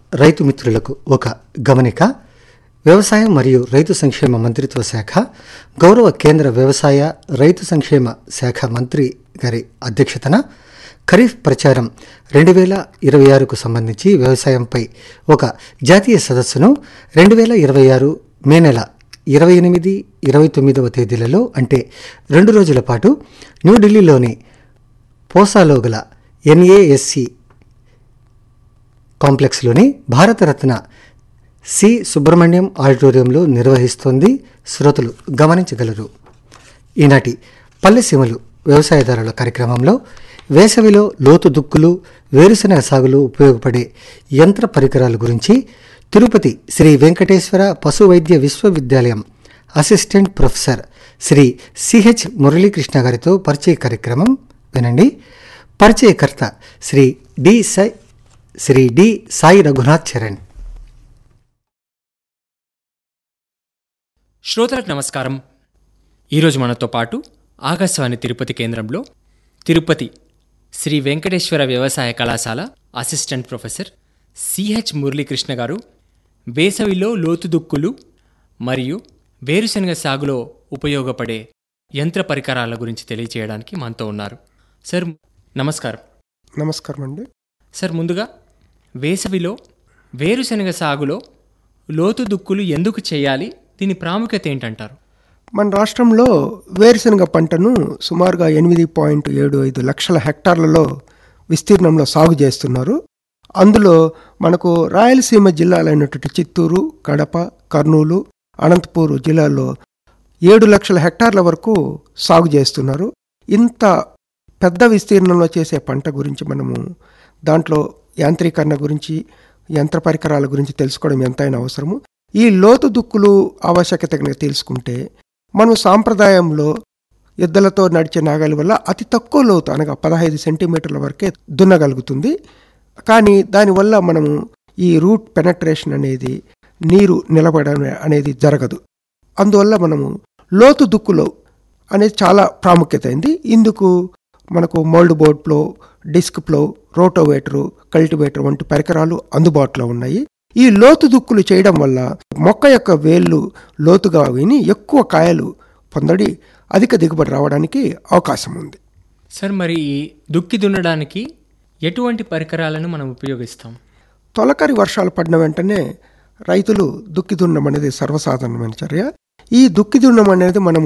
రైతు మిత్రులకు ఒక గమనిక వ్యవసాయం మరియు రైతు సంక్షేమ మంత్రిత్వ శాఖ గౌరవ కేంద్ర వ్యవసాయ రైతు సంక్షేమ శాఖ మంత్రి గారి అధ్యక్షతన ఖరీఫ్ ప్రచారం రెండు వేల ఇరవై ఆరుకు సంబంధించి వ్యవసాయంపై ఒక జాతీయ సదస్సును రెండు వేల ఇరవై ఆరు మే నెల ఇరవై ఎనిమిది ఇరవై తొమ్మిదవ తేదీలలో అంటే రెండు రోజుల పాటు న్యూఢిల్లీలోని పోసాలో గల ఎన్ఏఎస్సి కాంప్లెక్స్లోని భారతరత్న సి సుబ్రహ్మణ్యం ఆడిటోరియంలో నిర్వహిస్తోంది శ్రోతలు గమనించగలరు ఈనాటి పల్లెసీమలు వ్యవసాయదారుల కార్యక్రమంలో వేసవిలో లోతు దుక్కులు వేరుశనగ సాగులో ఉపయోగపడే యంత్ర పరికరాల గురించి తిరుపతి శ్రీ వెంకటేశ్వర పశు వైద్య విశ్వవిద్యాలయం assistant professor Sri CH Muralikrishna గారితో పరిచయ కార్యక్రమం వినండి పరిచయకర్త శ్రీ డి సై శ్రీ డి సాయి రఘునాథ్ చరణ్ శ్రోతలకు నమస్కారం ఈరోజు మనతో పాటు ఆకాశవాణి తిరుపతి కేంద్రంలో తిరుపతి శ్రీ వెంకటేశ్వర వ్యవసాయ కళాశాల అసిస్టెంట్ ప్రొఫెసర్ సిహెచ్ మురళీకృష్ణ గారు వేసవిలో లోతు దుక్కులు మరియు వేరుశనగ సాగులో ఉపయోగపడే యంత్ర పరికరాల గురించి తెలియజేయడానికి మనతో ఉన్నారు సార్ నమస్కారం నమస్కారం అండి సార్ ముందుగా వేసవిలో వేరుశనగ సాగులో లోతు దుక్కులు ఎందుకు చేయాలి దీని ప్రాముఖ్యత ఏంటంటారు మన రాష్ట్రంలో వేరుశనగ పంటను సుమారుగా ఎనిమిది పాయింట్ ఏడు ఐదు లక్షల హెక్టార్లలో విస్తీర్ణంలో సాగు చేస్తున్నారు అందులో మనకు రాయలసీమ జిల్లాలైనటువంటి చిత్తూరు కడప కర్నూలు అనంతపూరు జిల్లాల్లో ఏడు లక్షల హెక్టార్ల వరకు సాగు చేస్తున్నారు ఇంత పెద్ద విస్తీర్ణంలో చేసే పంట గురించి మనము దాంట్లో యాంత్రీకరణ గురించి యంత్ర పరికరాల గురించి తెలుసుకోవడం ఎంతైనా అవసరము ఈ లోతు దుక్కులు ఆవశ్యకత కనుక తెలుసుకుంటే మనం సాంప్రదాయంలో ఎద్దులతో నడిచే నాగలి వల్ల అతి తక్కువ లోతు అనగా పదహైదు సెంటీమీటర్ల వరకే దున్నగలుగుతుంది కానీ దానివల్ల మనము ఈ రూట్ పెనట్రేషన్ అనేది నీరు నిలబడడం అనేది జరగదు అందువల్ల మనము లోతు దుక్కులో అనేది చాలా ప్రాముఖ్యత అయింది ఇందుకు మనకు mould board plough disc plough rotavator cultivator వంటి పరికరాలు అందుబాటులో ఉన్నాయి ఈ లోతు దుక్కులు చేయడం వల్ల మొక్క యొక్క వేళ్ళు లోతుగా విని ఎక్కువ కాయలు పొందడి అధిక దిగుబడి రావడానికి అవకాశం ఉంది సార్ మరి ఈ దుక్కి దున్నడానికి ఎటువంటి పరికరాలను మనం ఉపయోగిస్తాం తొలకరి వర్షాలు పడిన వెంటనే రైతులు దుక్కి దున్నడం అనేది సర్వసాధారణమైన చర్య ఈ దుక్కి దున్నడం అనేది మనము